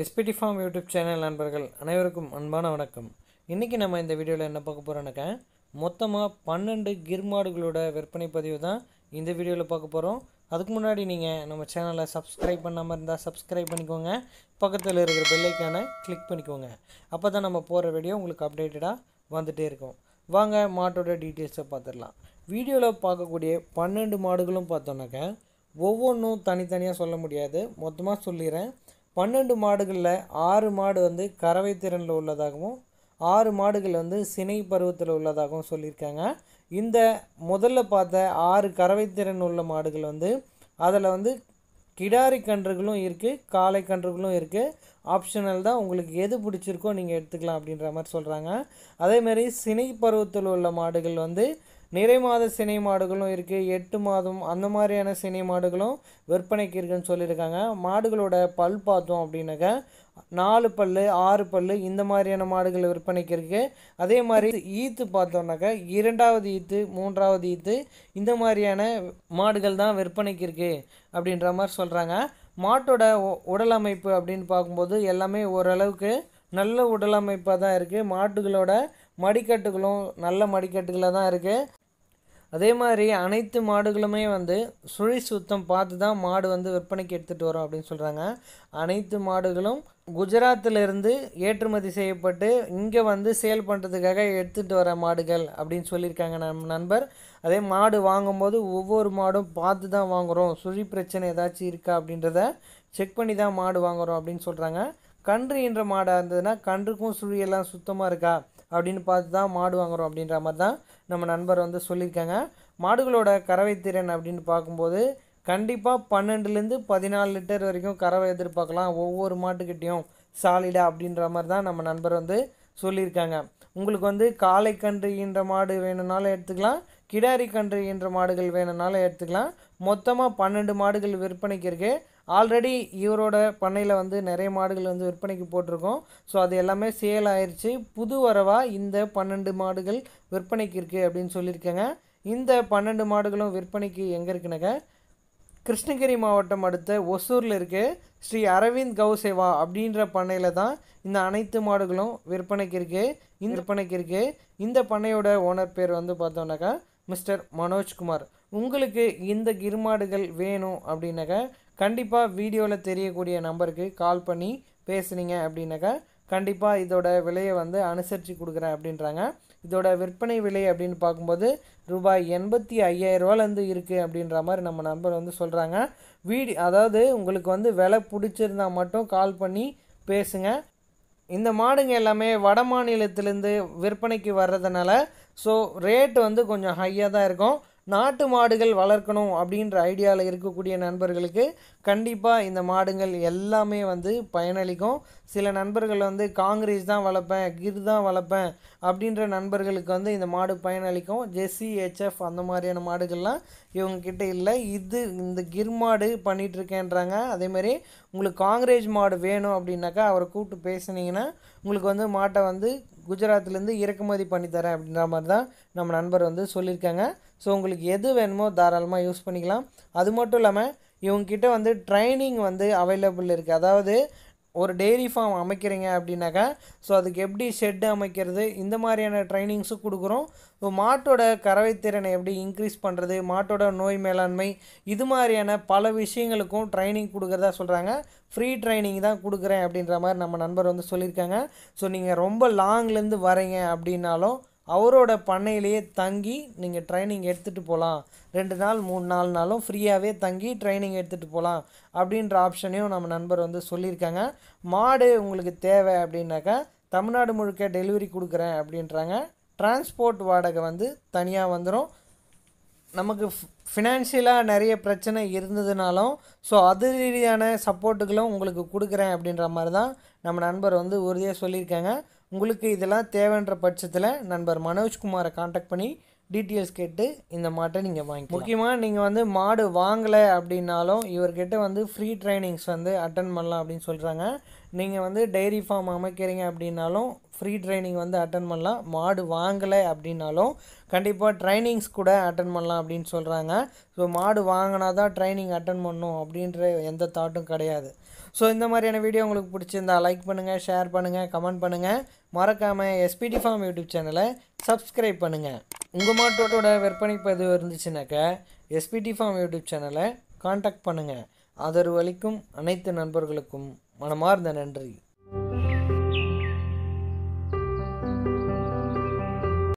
SPD farm YouTube channel நண்பர்கள் அனைவருக்கும் அன்பான வணக்கம் இன்றைக்கி நம்ம இந்த வீடியோவில் என்ன பார்க்க போகிறோன்னாக்கா மொத்தமாக பன்னெண்டு கிர்மாடுகளோட விற்பனை பதிவு தான் இந்த வீடியோவில் பார்க்க போகிறோம் அதுக்கு முன்னாடி நீங்கள் நம்ம சேனலை சப்ஸ்கிரைப் பண்ணாமல் இருந்தால் சப்ஸ்கிரைப் பண்ணிக்கோங்க பக்கத்தில் இருக்கிற பெல்லைக்கானை கிளிக் பண்ணிக்கோங்க அப்போ தான் நம்ம போகிற வீடியோ உங்களுக்கு அப்டேட்டடாக வந்துகிட்டே இருக்கும் வாங்க மாட்டோட டீட்டெயில்ஸை பார்த்துடலாம் வீடியோவில் பார்க்கக்கூடிய பன்னெண்டு மாடுகளும் பார்த்தோன்னாக்கா ஒவ்வொன்றும் தனித்தனியாக சொல்ல முடியாது மொத்தமாக சொல்லிடுறேன் பன்னெண்டு மாடுகளில் ஆறு மாடு வந்து கறவை திறனில் உள்ளதாகவும் ஆறு மாடுகள் வந்து சினை பருவத்தில் உள்ளதாகவும் சொல்லியிருக்காங்க இந்த முதல்ல பார்த்த ஆறு கறவை திறன் உள்ள மாடுகள் வந்து அதில் வந்து கிடாரி கன்றுகளும் இருக்குது காளை கன்றுகளும் இருக்குது ஆப்ஷனல் தான் உங்களுக்கு எது பிடிச்சிருக்கோ நீங்கள் எடுத்துக்கலாம் அப்படின்ற மாதிரி சொல்கிறாங்க அதேமாரி சினை பருவத்தில் உள்ள மாடுகள் வந்து நிறை மாத சினை மாடுகளும் இருக்குது எட்டு மாதம் அந்த மாதிரியான சினை மாடுகளும் விற்பனைக்கு இருக்குன்னு சொல்லியிருக்காங்க மாடுகளோட பல் பார்த்தோம் அப்படின்னாக்கா நாலு பல் ஆறு பல் இந்த மாதிரியான மாடுகள் விற்பனைக்கு இருக்குது அதே மாதிரி ஈத்து பார்த்தோம்னாக்கா இரண்டாவது ஈத்து மூன்றாவது ஈத்து இந்த மாதிரியான மாடுகள் தான் விற்பனைக்கு இருக்குது அப்படின்ற மாதிரி சொல்கிறாங்க மாட்டோட உ- உடல் அமைப்பு அப்படின்னு பார்க்கும்போது எல்லாமே ஓரளவுக்கு நல்ல உடல் அமைப்பாக தான் இருக்குது மாட்டுகளோட மடிக்கட்டுகளும் நல்ல மடிக்கட்டுகளாக தான் இருக்குது அதே மாதிரி அனைத்து மாடுகளுமே வந்து சுழி சுத்தம் பார்த்து தான் மாடு வந்து விற்பனைக்கு எடுத்துகிட்டு வரோம் அப்படின்னு சொல்கிறாங்க அனைத்து மாடுகளும் குஜராத்திலிருந்து ஏற்றுமதி செய்யப்பட்டு இங்கே வந்து சேல் பண்ணுறதுக்காக எடுத்துகிட்டு வர மாடுகள் அப்படின்னு சொல்லியிருக்காங்க நம் நண்பர் அதே மாடு வாங்கும்போது ஒவ்வொரு மாடும் பார்த்து தான் வாங்குகிறோம் சுழி பிரச்சனை ஏதாச்சும் இருக்கா அப்படின்றத செக் பண்ணி தான் மாடு வாங்குகிறோம் அப்படின்னு சொல்கிறாங்க கன்று என்ற மாடாக இருந்ததுன்னா கன்றுக்கும் சுழியெல்லாம் சுத்தமாக இருக்கா அப்படின்னு பார்த்து தான் மாடு வாங்குகிறோம் அப்படின்ற மாதிரி தான் நம்ம நண்பர் வந்து சொல்லியிருக்காங்க மாடுகளோட கறவை திறன் அப்படின்னு பார்க்கும்போது கண்டிப்பாக பன்னெண்டுலேருந்து பதினாலு லிட்டர் வரைக்கும் கறவை எதிர்பார்க்கலாம் ஒவ்வொரு மாட்டுக்கிட்டேயும் சாலிடாக அப்படின்ற மாதிரி தான் நம்ம நண்பர் வந்து சொல்லியிருக்காங்க உங்களுக்கு வந்து காளை கன்று ஈன்ற மாடு வேணும்னாலும் எடுத்துக்கலாம் கிடாரி கன்று ஈன்ற மாடுகள் வேணும்னாலும் எடுத்துக்கலாம் மொத்தமாக பன்னெண்டு மாடுகள் விற்பனைக்கு இருக்குது ஆல்ரெடி இவரோட பண்ணையில் வந்து நிறைய மாடுகள் வந்து விற்பனைக்கு போட்டிருக்கோம் ஸோ அது எல்லாமே சேல் ஆயிருச்சு புது வரவாக இந்த பன்னெண்டு மாடுகள் விற்பனைக்கு இருக்குது அப்படின்னு சொல்லியிருக்காங்க இந்த பன்னெண்டு மாடுகளும் விற்பனைக்கு எங்கே இருக்குனாக்கா கிருஷ்ணகிரி மாவட்டம் அடுத்த ஒசூரில் இருக்க ஸ்ரீ அரவிந்த் கௌசேவா அப்படின்ற பண்ணையில் தான் இந்த அனைத்து மாடுகளும் விற்பனைக்கு இருக்குது இந்த விற்பனைக்கு இருக்குது இந்த பண்ணையோட ஓனர் பேர் வந்து பார்த்தோம்னாக்கா மிஸ்டர் மனோஜ்குமார் உங்களுக்கு இந்த கிருமாடுகள் வேணும் அப்படின்னாக்கா கண்டிப்பாக வீடியோவில் தெரியக்கூடிய நம்பருக்கு கால் பண்ணி பேசுனீங்க அப்படின்னாக்கா கண்டிப்பாக இதோட விலையை வந்து அனுசரித்து கொடுக்குறேன் அப்படின்றாங்க இதோட விற்பனை விலை அப்படின்னு பார்க்கும்போது ரூபாய் எண்பத்தி ஐயாயிரரூவாலேருந்து இருக்குது அப்படின்ற மாதிரி நம்ம நண்பர் வந்து சொல்கிறாங்க வீடி அதாவது உங்களுக்கு வந்து விலை பிடிச்சிருந்தா மட்டும் கால் பண்ணி பேசுங்க இந்த மாடுங்க எல்லாமே வட மாநிலத்திலேருந்து விற்பனைக்கு வர்றதுனால ஸோ ரேட் வந்து கொஞ்சம் ஹையாக தான் இருக்கும் நாட்டு மாடுகள் வளர்க்கணும் அப்படின்ற ஐடியாவில் இருக்கக்கூடிய நண்பர்களுக்கு கண்டிப்பாக இந்த மாடுங்கள் எல்லாமே வந்து பயனளிக்கும் சில நண்பர்கள் வந்து காங்கிரஸ் தான் வளர்ப்பேன் கிர் தான் வளர்ப்பேன் அப்படின்ற நண்பர்களுக்கு வந்து இந்த மாடு பயனளிக்கும் ஜெர்சி ஹெச்எஃப் அந்த மாதிரியான மாடுகள்லாம் இவங்க கிட்ட இல்லை இது இந்த கிர் மாடு பண்ணிட்டு இருக்கேன்றாங்க அதேமாதிரி உங்களுக்கு காங்கிரேஜ் மாடு வேணும் அப்படின்னாக்கா அவரை கூப்பிட்டு பேசுனீங்கன்னா உங்களுக்கு வந்து மாட்டை வந்து குஜராத்லேருந்து இறக்குமதி பண்ணி தரேன் அப்படின்ற மாதிரி தான் நம்ம நண்பர் வந்து சொல்லியிருக்காங்க ஸோ உங்களுக்கு எது வேணுமோ தாராளமாக யூஸ் பண்ணிக்கலாம் அது மட்டும் இல்லாமல் இவங்ககிட்ட வந்து ட்ரைனிங் வந்து அவைலபிள் இருக்குது அதாவது ஒரு டெய்ரி ஃபார்ம் அமைக்கிறீங்க அப்படின்னாக்கா ஸோ அதுக்கு எப்படி ஷெட்டு அமைக்கிறது இந்த மாதிரியான ட்ரைனிங்ஸும் கொடுக்குறோம் இப்போ மாட்டோட கறவை திறனை எப்படி இன்க்ரீஸ் பண்ணுறது மாட்டோட நோய் மேலாண்மை இது மாதிரியான பல விஷயங்களுக்கும் ட்ரைனிங் கொடுக்குறதா சொல்கிறாங்க ஃப்ரீ ட்ரைனிங் தான் கொடுக்குறேன் அப்படின்ற மாதிரி நம்ம நண்பர் வந்து சொல்லியிருக்காங்க ஸோ நீங்கள் ரொம்ப லாங்லேருந்து வரீங்க அப்படின்னாலும் அவரோட பண்ணையிலேயே தங்கி நீங்கள் ட்ரைனிங் எடுத்துகிட்டு போகலாம் ரெண்டு நாள் மூணு நாலு நாளும் ஃப்ரீயாகவே தங்கி ட்ரைனிங் எடுத்துகிட்டு போகலாம் அப்படின்ற ஆப்ஷனையும் நம்ம நண்பர் வந்து சொல்லியிருக்காங்க மாடு உங்களுக்கு தேவை அப்படின்னாக்கா தமிழ்நாடு முழுக்க டெலிவரி கொடுக்குறேன் அப்படின்றாங்க டிரான்ஸ்போர்ட் வாடகை வந்து தனியாக வந்துடும் நமக்கு ஃபினான்ஷியலாக நிறைய பிரச்சனை இருந்ததுனாலும் ஸோ அது ரீதியான சப்போர்ட்டுகளும் உங்களுக்கு கொடுக்குறேன் அப்படின்ற மாதிரி தான் நம்ம நண்பர் வந்து உறுதியாக சொல்லியிருக்காங்க உங்களுக்கு இதெல்லாம் தேவைன்ற பட்சத்தில் நண்பர் மனோஜ்குமாரை காண்டாக்ட் பண்ணி டீட்டெயில்ஸ் கேட்டு இந்த மாட்டை நீங்கள் வாங்கி முக்கியமாக நீங்கள் வந்து மாடு வாங்கலை அப்படின்னாலும் இவர்கிட்ட வந்து ஃப்ரீ ட்ரைனிங்ஸ் வந்து அட்டன் பண்ணலாம் அப்படின்னு சொல்கிறாங்க நீங்கள் வந்து டைரி ஃபார்ம் அமைக்கிறீங்க அப்படின்னாலும் ஃப்ரீ ட்ரைனிங் வந்து அட்டன் பண்ணலாம் மாடு வாங்கலை அப்படின்னாலும் கண்டிப்பாக ட்ரைனிங்ஸ் கூட அட்டன் பண்ணலாம் அப்படின்னு சொல்கிறாங்க ஸோ மாடு வாங்கினா தான் ட்ரைனிங் அட்டன் பண்ணணும் அப்படின்ற எந்த தாட்டும் கிடையாது ஸோ இந்த மாதிரியான வீடியோ உங்களுக்கு பிடிச்சிருந்தா லைக் பண்ணுங்கள் ஷேர் பண்ணுங்கள் கமெண்ட் பண்ணுங்கள் மறக்காமல் எஸ்பிடி ஃபார்ம் யூடியூப் சேனலை சப்ஸ்கிரைப் பண்ணுங்கள் உங்கள் மாட்டோட விற்பனை பதிவு இருந்துச்சுனாக்கா எஸ்பிடி ஃபார்ம் யூடியூப் சேனலை காண்டாக்ட் பண்ணுங்கள் ஆதரவு அளிக்கும் அனைத்து நண்பர்களுக்கும் மனமார்ந்த நன்றி